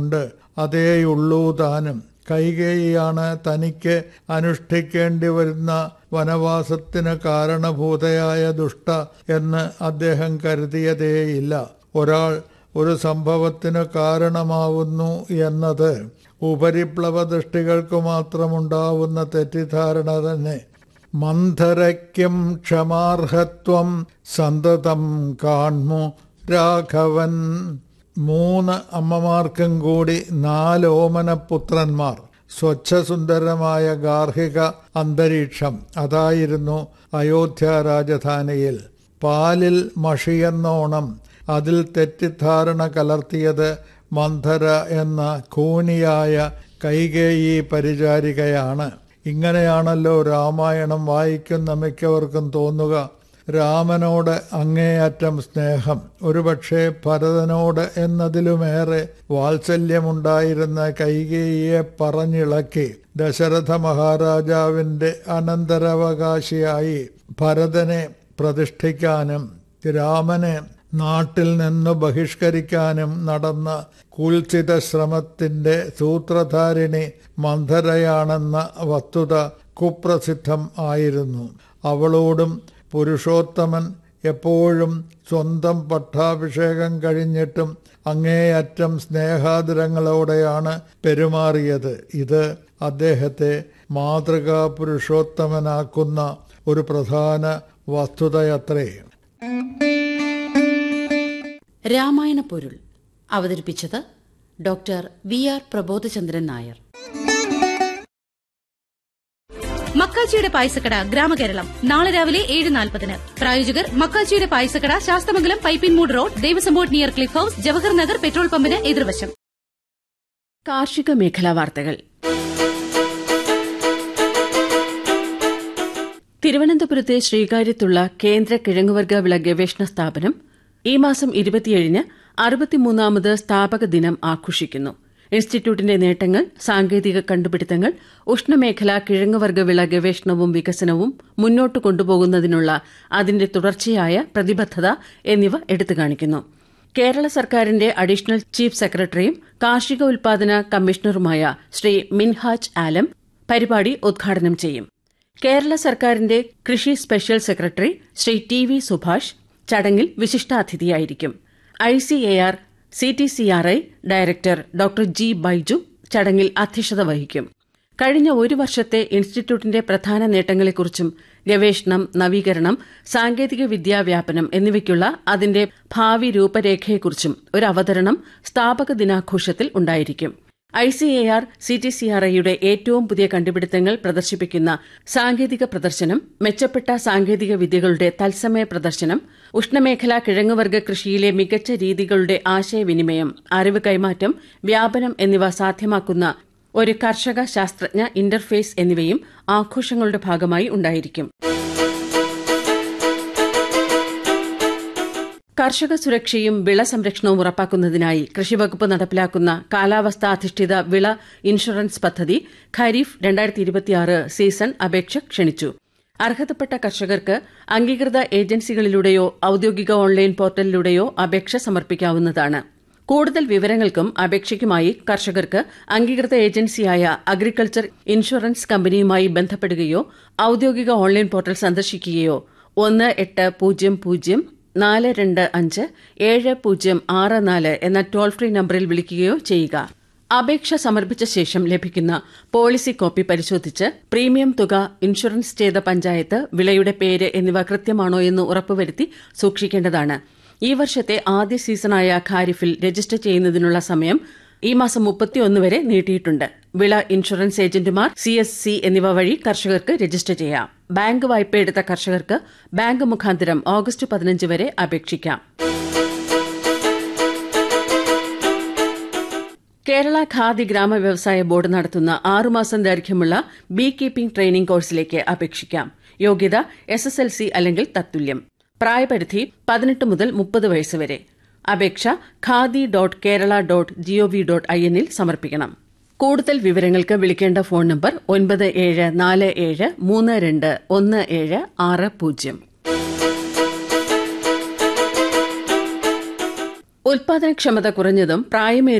ഉണ്ട് അതേയുള്ളൂ താനും കൈകേയിയാണ് തനിക്ക് അനുഷ്ഠിക്കേണ്ടി വരുന്ന വനവാസത്തിന് കാരണഭൂതയായ ദുഷ്ട എന്ന് അദ്ദേഹം കരുതിയതേയില്ല ഒരാൾ ഒരു സംഭവത്തിന് കാരണമാവുന്നു എന്നത് ഉപരിപ്ലവ ദൃഷ്ടികൾക്ക് മാത്രമുണ്ടാവുന്ന തെറ്റിദ്ധാരണ തന്നെ മന്ധരയ്ക്കും ക്ഷമാർഹത്വം സന്തതം കാൺമു രാഘവൻ മൂന്ന് അമ്മമാർക്കും കൂടി നാല് ഓമനപുത്രന്മാർ സ്വച്ഛസുന്ദരമായ ഗാർഹിക അന്തരീക്ഷം അതായിരുന്നു അയോധ്യ രാജധാനിയിൽ പാലിൽ മഷിയെന്നോണം അതിൽ തെറ്റിദ്ധാരണ കലർത്തിയത് മന്ധര എന്ന കൂനിയായ കൈകേയി പരിചാരികയാണ് ഇങ്ങനെയാണല്ലോ രാമായണം വായിക്കുന്ന മിക്കവർക്കും തോന്നുക രാമനോട് അങ്ങേയറ്റം സ്നേഹം ഒരുപക്ഷെ ഭരതനോട് എന്നതിലുമേറെ വാത്സല്യമുണ്ടായിരുന്ന കൈകേയിയെ പറഞ്ഞിളക്കി ദശരഥ മഹാരാജാവിന്റെ അനന്തരാവകാശിയായി ഭരതനെ പ്രതിഷ്ഠിക്കാനും രാമനെ നാട്ടിൽ നിന്ന് ബഹിഷ്കരിക്കാനും നടന്ന കുൽസിത ശ്രമത്തിന്റെ സൂത്രധാരിണി മന്ധരയാണെന്ന വസ്തുത കുപ്രസിദ്ധം ആയിരുന്നു അവളോടും പുരുഷോത്തമൻ എപ്പോഴും സ്വന്തം പട്ടാഭിഷേകം കഴിഞ്ഞിട്ടും അങ്ങേയറ്റം സ്നേഹാദരങ്ങളോടെയാണ് പെരുമാറിയത് ഇത് അദ്ദേഹത്തെ മാതൃകാ പുരുഷോത്തമനാക്കുന്ന ഒരു പ്രധാന വസ്തുതയത്രേ രാമായണ പൊരുൾ അവതരിപ്പിച്ചത് doctor V R Prabodhachandran Nair മക്കാച്ചിയുടെ പായസക്കട ഗ്രാമകേരളം നാളെ രാവിലെ ഏഴ് നാൽപ്പതിന് പ്രായോജകർ മക്കാച്ചിയുടെ പായസക്കട Sasthamangalam Pipinmoodu road Devaswom board near Cliff House Jawahar Nagar petrol പമ്പിന് എതിർവശം കാർഷിക മേഖലാ വാർത്തകൾ തിരുവനന്തപുരത്തെ ശ്രീകാര്യത്തുള്ള കേന്ദ്ര കിഴങ്ങുവർഗ വിള ഗവേഷണ സ്ഥാപനം ഈ മാസം ഇരുപത്തിയേഴിന് അറുപത്തിമൂന്നാമത് സ്ഥാപക ദിനം ആഘോഷിക്കുന്നു ഇൻസ്റ്റിറ്റ്യൂട്ടിന്റെ നേട്ടങ്ങൾ സാങ്കേതിക കണ്ടുപിടുത്തങ്ങൾ ഉഷ്ണമേഖലാ കിഴങ്ങുവർഗ വിള ഗവേഷണവും വികസനവും മുന്നോട്ട് കൊണ്ടുപോകുന്നതിനുള്ള അതിന്റെ തുടർച്ചയായ പ്രതിബദ്ധത എന്നിവ എടുത്തുകാണിക്കുന്നു കേരള സർക്കാരിന്റെ അഡീഷണൽ ചീഫ് സെക്രട്ടറിയും കാർഷിക ഉൽപാദന കമ്മീഷണറുമായ ശ്രീ മിൻഹാജ് ആലം പരിപാടി ഉദ്ഘാടനം ചെയ്യും കേരള സർക്കാരിന്റെ കൃഷി special secretary Shri T V Subhash ചടങ്ങിൽ വിശിഷ്ടാതിഥിയായിരിക്കും I C A R C T C R I director doctor G Baiju ചടങ്ങിൽ അധ്യക്ഷത വഹിക്കും കഴിഞ്ഞ ഒരു വർഷത്തെ ഇൻസ്റ്റിറ്റ്യൂട്ടിന്റെ പ്രധാന നേട്ടങ്ങളെക്കുറിച്ചും ഗവേഷണം നവീകരണം സാങ്കേതിക വിദ്യാവ്യാപനം എന്നിവയ്ക്കുള്ള അതിന്റെ ഭാവി രൂപരേഖയെക്കുറിച്ചും ഒരു അവതരണം സ്ഥാപക ദിനാഘോഷത്തിൽ ഉണ്ടായിരിക്കും I C A R C T C R ഐയുടെ ഏറ്റവും പുതിയ കണ്ടുപിടുത്തങ്ങൾ പ്രദർശിപ്പിക്കുന്ന സാങ്കേതിക പ്രദർശനം മെച്ചപ്പെട്ട സാങ്കേതിക വിദ്യകളുടെ തത്സമയ പ്രദർശനം ഉഷ്ണമേഖലാ കിഴങ്ങുവർഗ കൃഷിയിലെ മികച്ച രീതികളുടെ ആശയവിനിമയം അറിവ് കൈമാറ്റം വ്യാപനം എന്നിവ സാധ്യമാക്കുന്ന ഒരു കർഷക ശാസ്ത്രജ്ഞ ഇന്റർഫേസ് എന്നിവയും ആഘോഷങ്ങളുടെ ഭാഗമായി ഉണ്ടായിരിക്കും കർഷക സുരക്ഷയും വിള സംരക്ഷണവും ഉറപ്പാക്കുന്നതിനായി കൃഷിവകുപ്പ് നടപ്പിലാക്കുന്ന കാലാവസ്ഥാ അധിഷ്ഠിത വിള ഇൻഷുറൻസ് പദ്ധതി ഖരീഫ് രണ്ടായിരത്തി ഇരുപത്തിയാറ് സീസൺ അപേക്ഷ ക്ഷണിച്ചു അർഹതപ്പെട്ട കർഷകർക്ക് അംഗീകൃത ഏജൻസികളിലൂടെയോ ഔദ്യോഗിക ഓൺലൈൻ പോർട്ടലിലൂടെയോ അപേക്ഷ സമർപ്പിക്കാവുന്നതാണ് കൂടുതൽ വിവരങ്ങൾക്കും അപേക്ഷയ്ക്കുമായി കർഷകർക്ക് അംഗീകൃത ഏജൻസിയായ അഗ്രികൾച്ചർ ഇൻഷുറൻസ് കമ്പനിയുമായി ബന്ധപ്പെടുകയോ ഔദ്യോഗിക ഓൺലൈൻ പോർട്ടൽ സന്ദർശിക്കുകയോ ഒന്ന് എട്ട് പൂജ്യം പൂജ്യം നാല് രണ്ട് അഞ്ച് ഏഴ് പൂജ്യം ആറ് നാല് എന്ന ടോൾ ഫ്രീ നമ്പറിൽ വിളിക്കുകയോ ചെയ്യുക അപേക്ഷ സമർപ്പിച്ച ശേഷം ലഭിക്കുന്ന പോളിസി കോപ്പി പരിശോധിച്ച് പ്രീമിയം തുക ഇൻഷുറൻസ് ചെയ്ത പഞ്ചായത്ത് വിളയുടെ പേര് എന്നിവ കൃത്യമാണോ എന്ന് ഉറപ്പുവരുത്തി സൂക്ഷിക്കേണ്ടതാണ് ഈ വർഷത്തെ ആദ്യ സീസണായ ഖാരിഫിൽ രജിസ്റ്റർ ചെയ്യുന്നതിനുള്ള സമയം ഈ മാസം മുപ്പത്തിയൊന്ന് വരെ നീട്ടിയിട്ടുണ്ട് വിള ഇൻഷുറൻസ് ഏജന്റുമാർ സി എസ് സി എന്നിവ വഴി കർഷകർക്ക് രജിസ്റ്റർ ചെയ്യാം ബാങ്ക് വായ്പയെടുത്ത കർഷകർക്ക് ബാങ്ക് മുഖാന്തരം ഓഗസ്റ്റ് പതിനഞ്ച് വരെ അപേക്ഷിക്കാം കേരള ഖാദി ഗ്രാമ വ്യവസായ ബോർഡ് നടത്തുന്ന ആറുമാസം ദൈർഘ്യമുള്ള ബീ കീപ്പിംഗ് ട്രെയിനിംഗ് കോഴ്സിലേക്ക് അപേക്ഷിക്കാം യോഗ്യത എസ് എസ് എൽ സി അല്ലെങ്കിൽ തത്തുല്യം പ്രായപരിധി പതിനെട്ട് മുതൽ മുപ്പത് വയസ്സ് വരെ അപേക്ഷ khadi dot Kerala dot G O V dot I എന്നിൽ സമർപ്പിക്കണം കൂടുതൽ വിവരങ്ങൾക്ക് വിളിക്കേണ്ട ഫോൺ നമ്പർ ഒൻപത് ഏഴ് നാല് ഏഴ് മൂന്ന് രണ്ട് ഒന്ന് ഏഴ് ആറ് പൂജ്യം ഉൽപാദനക്ഷമത കുറഞ്ഞതും പ്രായമേറിയ